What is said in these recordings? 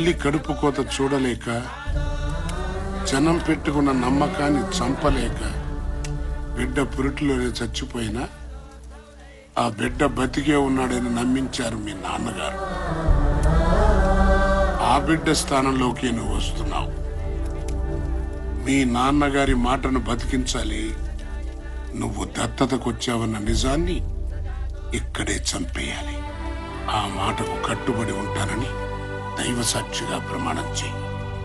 తల్లి కడుపు కోత చూడలేక జనం పెట్టుకున్న నమ్మకాన్ని చంపలేక బిడ్డ పురిటిలోనే చచ్చిపోయినా ఆ బిడ్డ బతికే ఉన్నాడని నమ్మించారు మీ నాన్నగారు ఆ బిడ్డ స్థానంలోకి నువ్వు వస్తున్నావు మీ నాన్నగారి మాటను బతికించాలి నువ్వు దత్తతకొచ్చావన్న నిజాన్ని ఇక్కడే చంపేయాలి ఆ మాటకు కట్టుబడి ఉంటానని దైవ సాక్షిగా ప్రమాణం చేయి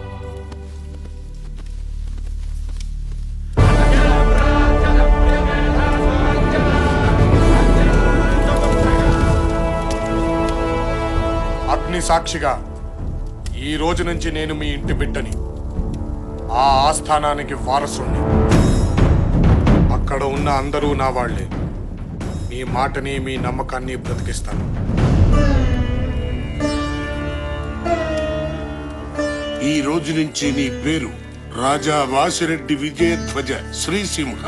అగ్ని సాక్షిగా ఈ రోజు నుంచి నేను మీ ఇంటి బిడ్డని ఆ ఆస్థానానికి వారసుణ్ణి అక్కడ ఉన్న అందరూ నా వాళ్లే మీ మాటని మీ నమ్మకాన్ని బ్రతికిస్తాను ఈ రోజు నుంచి నీ పేరు రాజా వాసిరెడ్డి విజయధ్వజ శ్రీసింహ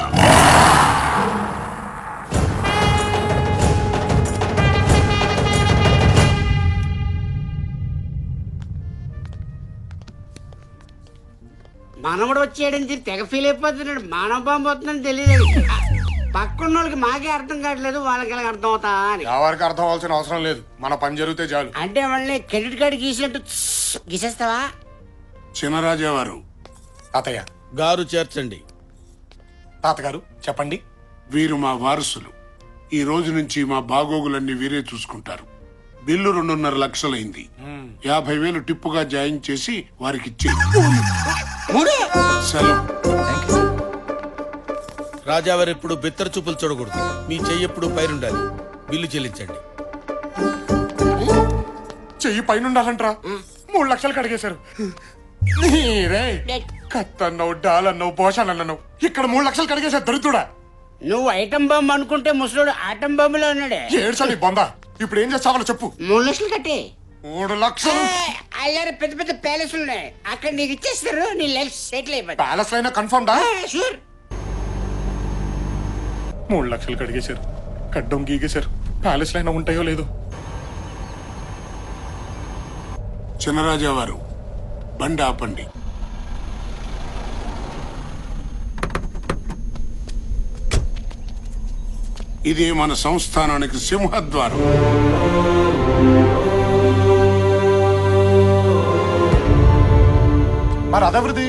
మనవడు వచ్చాడని చెప్పి తెగ ఫీల్ అయిపోతున్నాడు మానవ బాంబు వస్తుందని తెలియదు పక్కన్న వాళ్ళకి మాకే అర్థం కావట్లేదు వాళ్ళకి ఎలా అర్థం అవుతా అని ఎవరికి అర్థం అవ్వాల్సిన అవసరం లేదు మన పని జరిగితే చాలు అంటే వాళ్ళని క్రెడిట్ కార్డు గీసినట్టు గీసేస్తావా చినరాజా వారు తాతయ్య గారు చేర్చండి తాతగారు చెప్పండి వీరు మా వారసులు ఈ రోజు నుంచి మా బాగోగులన్నీ వీరే చూసుకుంటారు బిల్లు రెండున్నర లక్షలైంది యాభై వేలు టిప్పుగా జాయిన్ చేసి వారికి ఇచ్చే సెలవు రాజావారు ఎప్పుడు బిత్తర చూపులు చూడకూడదు మీ చెయ్యి ఎప్పుడు పైరుండాలి బిల్లు చెల్లించండి చెయ్యి పైన ఉండాలంట్రా మూడు లక్షలు కడిగేశారు నీరే కత్తన్నావు డాలన్నావు పోషాలన్నావు ఇక్కడ మూడు లక్షలు కడిగేశారు దరిద్రుడా నువ్వు ఐటమ్ బాంబు అనుకుంటే ముసలోడు ఆటం బాంబులో ఉన్నాడే ఏడ్చాలి బొందా ఇప్పుడు ఏం చేస్తావో చెప్పు మూడు లక్షలు కట్టే మూడు లక్షలు అయ్యారు పెద్ద పెద్ద ప్యాలెస్ ఉన్నాయి అక్కడ నీకు ఇచ్చేస్తారు నీ లైఫ్ సెటిల్ అయిపోతుంది ప్యాలెస్ అయినా కన్ఫర్మ్ డా షూర్ మూడు లక్షలు కడిగేశారు కడ్డం గీగేశారు ప్యాలెస్ అయినా ఉంటాయో లేదో చినరాజా వారు బండి ఆపండి ఇది మన సంస్థానానికి సింహద్వారం మరి అదవృది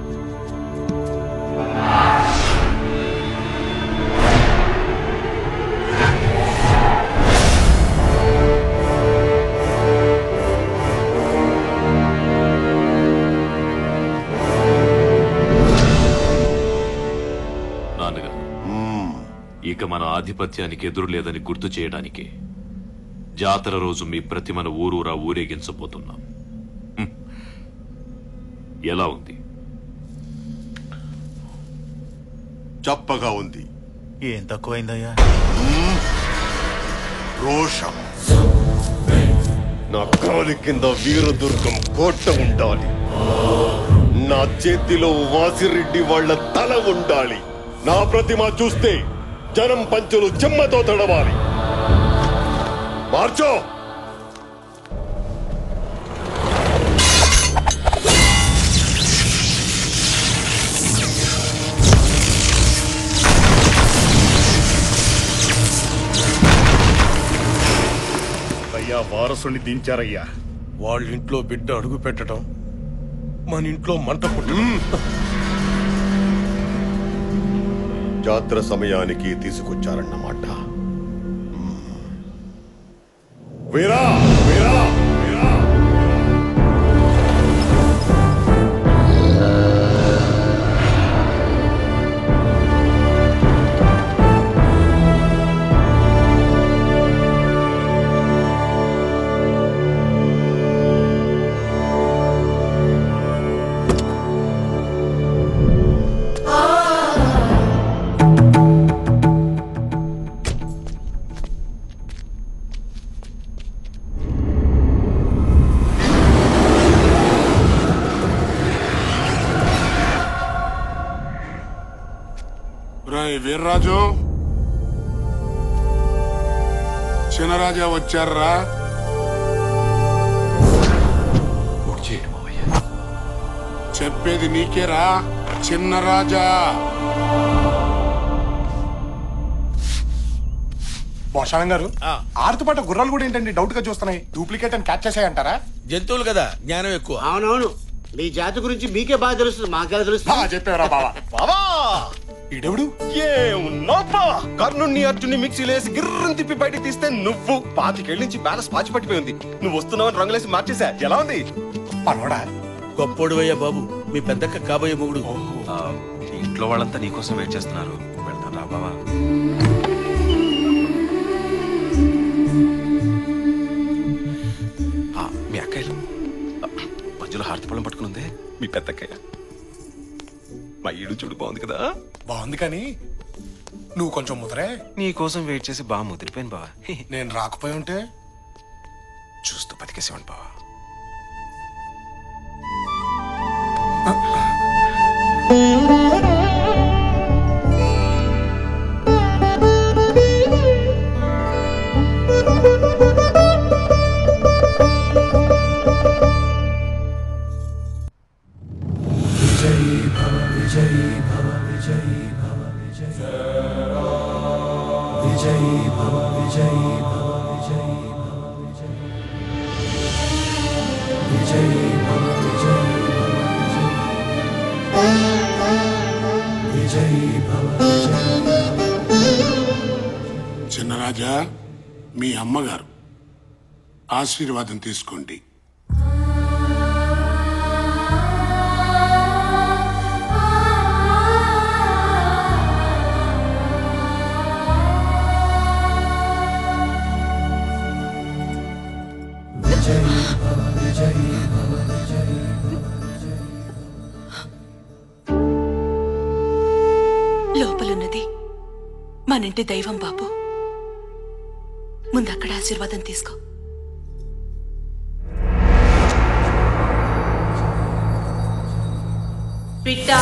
నాన్నగారు ఇక మన ఆధిపత్యానికి ఎదురు లేదని గుర్తు చేయడానికి జాతర రోజు మీ ప్రతిమను ఊరూరా ఊరేగించబోతున్నాం హ్మ్. ఎలా ఉంది చప్పగా ఉంది ఏం తక్కువైందయ్యా రోషం నా కాలి కింద వీరదుర్గం కోట ఉండాలి నా చేతిలో వాసిరెడ్డి వాళ్ళ తల ఉండాలి నా ప్రతిమ చూస్తే జనం పంచులు చెమ్మతో తడవాలి మార్చో అయ్యా వారసుని దించారయ్యా వాళ్ళ ఇంట్లో బిడ్డ అడుగు పెట్టడం మన ఇంట్లో మంట పుట్టడం జాతర సమయానికి తీసుకొచ్చారన్నమాట వీరా వీరా వీరా రాయ్ వీర్రాజు చినరాజా వచ్చారా మూర్చి చెప్పేది నీకేరా చిన్న రాజా భోషాణం గారు ఆ. ఆరుతో పాటు గుర్రాలు కూడా ఏంటండి డౌట్ గా చూస్తున్నాయి డూప్లికేట్ అని క్యాచ్ చేసాయంటారా జంతువులు కదా జ్ఞానం ఎక్కువ అవునవును మీ జాతి గురించి మీకే బాగా తెలుస్తుంది మాకెలా బా తెలుస్తుంది చెప్పారా బావా బావా ఈడెవడు ఏమున్నావు బావా కర్ణుని అర్జున్ని మిక్సీలేసి గిర్రని తిప్పి బయటికి తీస్తే నువ్వు పాతికేళ్ళ నుంచి బ్యాలెన్స్ పాచి పట్టిపోయింది నువ్వు వస్తున్నావని రంగులేసి మార్చేసా ఎలా ఉంది పనోడా గొప్పోడువయ్యా బాబు మీ పెద్దక్క కాబోయే మొగుడు ఆ, ఇంట్లో వాళ్ళంతా నీకోసం వెయిట్ చేస్తున్నారు వెళ్తాను రా బావా ఆ, మీ అక్కయ్యలు ఆ, మధ్యలో హారతి పళ్ళం పట్టుకునుందే మీ పెద్ద అక్కయ్య మా ఈడు చూడు బాగుంది కదా బాగుంది కానీ నువ్వు కొంచెం ముదరే నీ కోసం వెయిట్ చేసి బాగా ముదిరిపోయాను బావా హి, హి. నేను రాకపోయి ఉంటే చూస్తూ బతికేసేవాడు బావా చిన్న రాజా మీ అమ్మగారు ఆశీర్వాదం తీసుకోండి లోపలున్నది మనింటి దైవం బాబు ముందు అక్కడ ఆశీర్వాదం తీసుకో బిడ్డా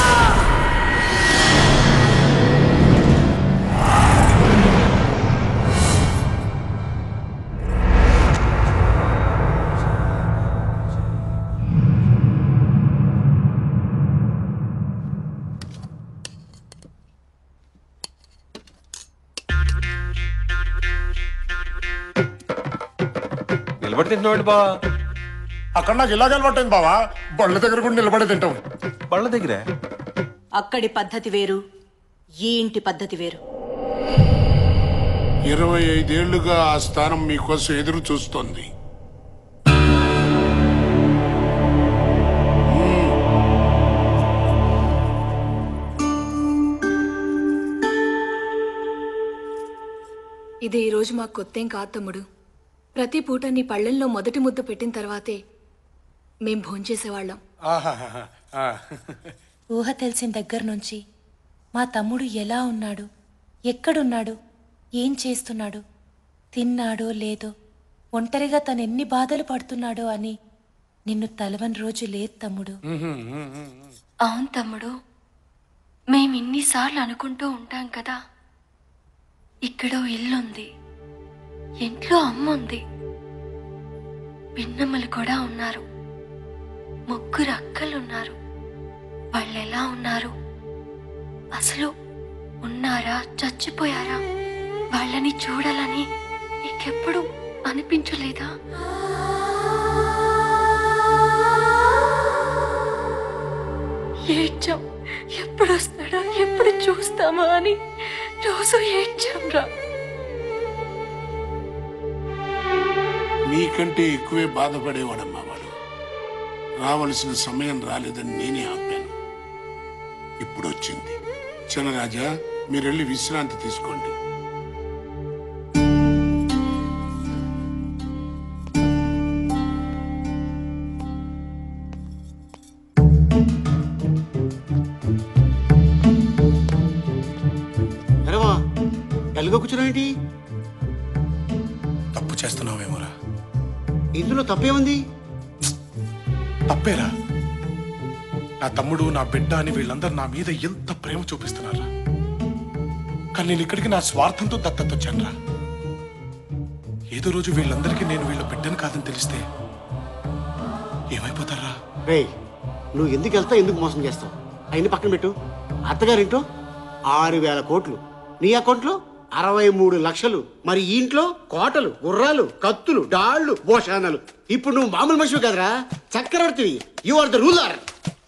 నిలబడి తింటున్నాడు బావా అక్కడ నాకు ఇలాగ అలవాటైంది బావా బళ్ళ దగ్గర కూడా నిలబడి తింటాం పళ్ళ దగ్గరే అక్కడి పద్ధతి వేరు ఈ ఇంటి పద్ధతి వేరు ఇరవై ఐదేళ్లుగా ఆ స్థానం మీకోసం ఎదురు చూస్తోంది ఇది ఈరోజు మాకు కొత్తేం కాదు తమ్ముడు ప్రతి పూట నీ పళ్ళెంలో మొదటి ముద్ద పెట్టిన తర్వాతే మేం భోంచేసేవాళ్ళం ఆహాహాహా. ఆ. ఊహ తెలిసిన దగ్గర నుంచి మా తమ్ముడు ఎలా ఉన్నాడు ఎక్కడున్నాడు ఏం చేస్తున్నాడు తిన్నాడో లేదో ఒంటరిగా తను ఎన్ని బాధలు పడుతున్నాడో అని నిన్ను తలవని రోజు లేదు తమ్ముడు అవును తమ్ముడు మేం ఇన్నిసార్లు అనుకుంటూ ఉంటాం కదా ఇక్కడో ఇల్లుంది ఇంట్లో అమ్మ ఉంది పిన్నమ్మలు కూడా ఉన్నారు ముగ్గురు అక్కలున్నారు వాళ్ళు ఎలా ఉన్నారు అసలు ఉన్నారా చచ్చిపోయారా వాళ్ళని చూడాలని నీకెప్పుడు అనిపించలేదా ఏడ్చాం ఎప్పుడు వస్తాడా ఎప్పుడు చూస్తామా అని రోజు ఏడ్చాం రా మీకంటే ఎక్కువే బాధపడేవాడమ్మా వాడు రావలసిన సమయం రాలేదని నేనే ఆపాను ఇప్పుడు వచ్చింది చిన్నరాజా మీరు వెళ్ళి విశ్రాంతి తీసుకోండి అరేవా డల్గా కూర్చున్నావేంటి తప్పు చేస్తున్నావేమోరా ఇందులో తప్పేముంది తప్పేరా నా తమ్ముడు నా బిడ్డ అని వీళ్ళందరూ నా మీద ఎంత ప్రేమ చూపిస్తున్నారా కానీ నేను ఇక్కడికి నా స్వార్థంతో దత్తత వచ్చానురా ఏదో రోజు వీళ్ళందరికీ నేను వీళ్ళ బిడ్డను కాదని తెలిస్తే ఏమైపోతారా రేయ్ నువ్వు ఎందుకు వెళ్తావు ఎందుకు మోసం చేస్తావు అయిన పక్కన పెట్టు అత్తగారింటో ఆరు వేల కోట్లు నీ అకౌంట్లో అరవై మూడు లక్షలు మరి ఈ ఇంట్లో కోటలు గుర్రాలు కత్తులు డాళ్ళు భోషానాలు ఇప్పుడు నువ్వు మామూలు మనిషివి కదరా చక్రవర్తివి యు ఆర్ ద రూలర్